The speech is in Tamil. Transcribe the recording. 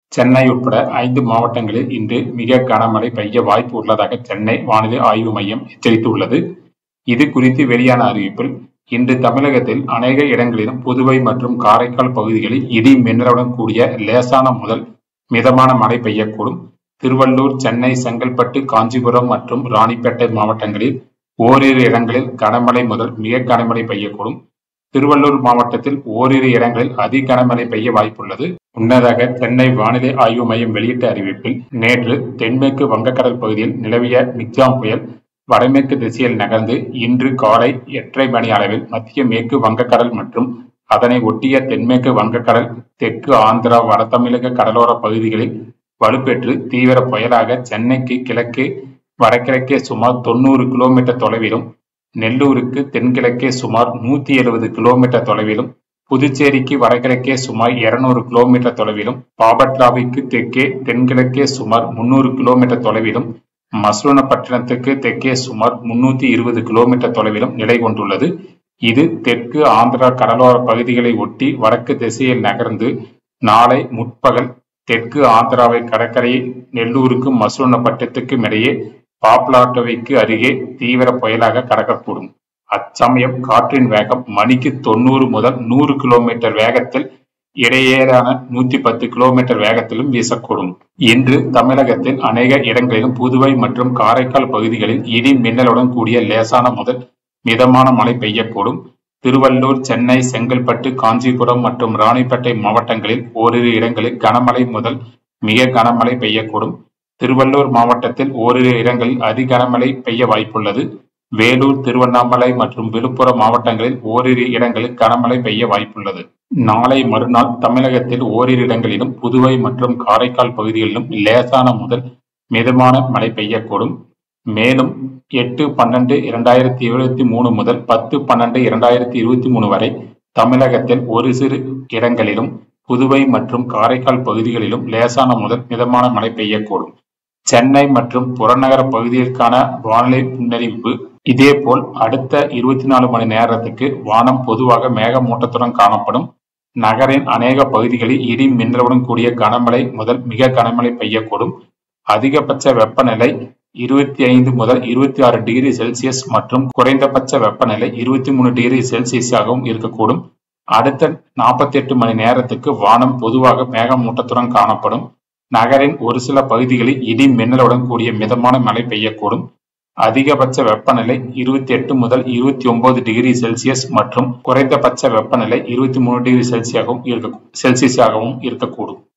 சென்னை உட்பட ஐந்து மாவட்டங்களில் இன்று மிக கனமழை பெய்ய வாய்ப்பு உள்ளதாக சென்னை வானிலை ஆய்வு மையம் எச்சரித்துள்ளது இது குறித்து வெளியான அறிவிப்பில் இன்று தமிழகத்தில் அநேக இடங்களிலும் புதுவை மற்றும் காரைக்கால் பகுதிகளில் இடி மின்னலுடன் கூடிய லேசான முதல் மிதமான மழை பெய்யக்கூடும் திருவள்ளூர் சென்னை செங்கல்பட்டு காஞ்சிபுரம் மற்றும் ராணிப்பேட்டை மாவட்டங்களில் ஓரிரு இடங்களில் கனமழை முதல் மிக கனமழை பெய்யக்கூடும் திருவள்ளூர் மாவட்டத்தில் ஓரிரு இடங்களில் அதி கனமழை பெய்ய வாய்ப்புள்ளது முன்னதாக சென்னை வானிலை ஆய்வு மையம் வெளியிட்ட அறிவிப்பில் நேற்று தென்மேற்கு வங்கக்கடல் பகுதியில் நிலவிய மிக்ஜாம் புயல் வடமேற்கு திசையில் நகர்ந்து இன்று காலை எட்டரை மணி அளவில் மத்திய மேற்கு வங்கக்கடல் மற்றும் அதனை ஒட்டிய தென்மேற்கு வங்கக்கடல் தெற்கு ஆந்திரா வடதமிழக கடலோர பகுதிகளில் வலுப்பெற்று தீவிர புயலாக சென்னைக்கு கிழக்கு வடகிழக்கே சுமார் தொண்ணூறு கிலோமீட்டர் தொலைவிலும் நெல்லூருக்கு தென்கிழக்கே சுமார் நூத்தி எழுபது கிலோமீட்டர் தொலைவிலும் புதுச்சேரிக்கு வடகிழக்கே சுமார் இருநூறு கிலோமீட்டர் தொலைவிலும் பாபட்லாவிற்கு தெற்கே தென்கிழக்கே சுமார் முன்னூறு கிலோமீட்டர் தொலைவிலும் மசூனப்பட்டினத்துக்கு தெற்கே சுமார் முன்னூத்தி இருபது கிலோமீட்டர் தொலைவிலும் நிலை கொண்டுள்ளது இது தெற்கு ஆந்திரா கடலோர பகுதிகளை ஒட்டி வடக்கு திசையில் நகர்ந்து நாளை முற்பகல் தெற்கு ஆந்திராவை கடற்கரை நெல்லூருக்கும் மசூனப்பட்டினத்துக்கும் இடையே பாப்லாட்டோவிற்கு அருகே தீவிர புயலாக கடக்கக்கூடும் அச்சமயம் காற்றின் வேகம் மணிக்கு தொண்ணூறு முதல் நூறு கிலோமீட்டர் வேகத்தில் இடையேறான நூத்தி பத்து கிலோமீட்டர் வேகத்திலும் வீசக்கூடும் இன்று தமிழகத்தில் அநேக இடங்களிலும் புதுவை மற்றும் காரைக்கால் பகுதிகளில் இடி மின்னலுடன் கூடிய லேசான முதல் மிதமான மழை பெய்யக்கூடும் திருவள்ளூர் சென்னை செங்கல்பட்டு காஞ்சிபுரம் மற்றும் ராணிப்பேட்டை மாவட்டங்களில் ஓரிரு இடங்களில் கனமழை முதல் மிக கனமழை பெய்யக்கூடும் திருவள்ளூர் மாவட்டத்தில் ஓரிரு இடங்களில் அதி கனமழை பெய்ய வாய்ப்புள்ளது வேலூர் திருவண்ணாமலை மற்றும் விழுப்புரம் மாவட்டங்களில் ஓரிரு இடங்களில் கனமழை பெய்ய வாய்ப்புள்ளது நாளை மறுநாள் தமிழகத்தில் ஓரிரு இடங்களிலும் புதுவை மற்றும் காரைக்கால் பகுதிகளிலும் லேசான முதல் மிதமான மழை பெய்யக்கூடும் மேலும் எட்டு பன்னெண்டு இரண்டாயிரத்தி இருபத்தி மூணு முதல் பத்து பன்னெண்டு இரண்டாயிரத்தி இருபத்தி மூணு வரை தமிழகத்தில் ஒரு சிறு இடங்களிலும் புதுவை மற்றும் காரைக்கால் பகுதிகளிலும் லேசான முதல் மிதமான மழை பெய்யக்கூடும் சென்னை மற்றும் புறநகர பகுதிகளுக்கான வானிலை முன்னறிவிப்பு இதேபோல் அடுத்த இருபத்தி நாலு மணி நேரத்துக்கு வானம் பொதுவாக மேகமூட்டத்துடன் காணப்படும் நகரின் அநேக பகுதிகளில் இடி மின்னலுடன் கூடிய கனமழை முதல் மிக கனமழை பெய்யக்கூடும் அதிகபட்ச வெப்பநிலை இருபத்தி ஐந்து முதல் இருபத்தி ஆறு டிகிரி செல்சியஸ் மற்றும் குறைந்தபட்ச வெப்பநிலை இருபத்தி மூணு டிகிரி செல்சியஸாகவும் இருக்கக்கூடும் அடுத்த நாற்பத்தி எட்டு மணி நேரத்துக்கு வானம் பொதுவாக மேகமூட்டத்துடன் காணப்படும் நகரின் ஒரு சில பகுதிகளில் இடி மின்னலுடன் கூடிய மிதமான மழை பெய்யக்கூடும் அதிகபட்ச வெப்பநிலை இருபத்தி எட்டு முதல் இருபத்தி ஒன்பது டிகிரி செல்சியஸ் மற்றும் குறைந்தபட்ச வெப்பநிலை இருபத்தி மூணு டிகிரி செல்சியாகவும் இருக்க செல்சியஸாகவும் இருக்கக்கூடும்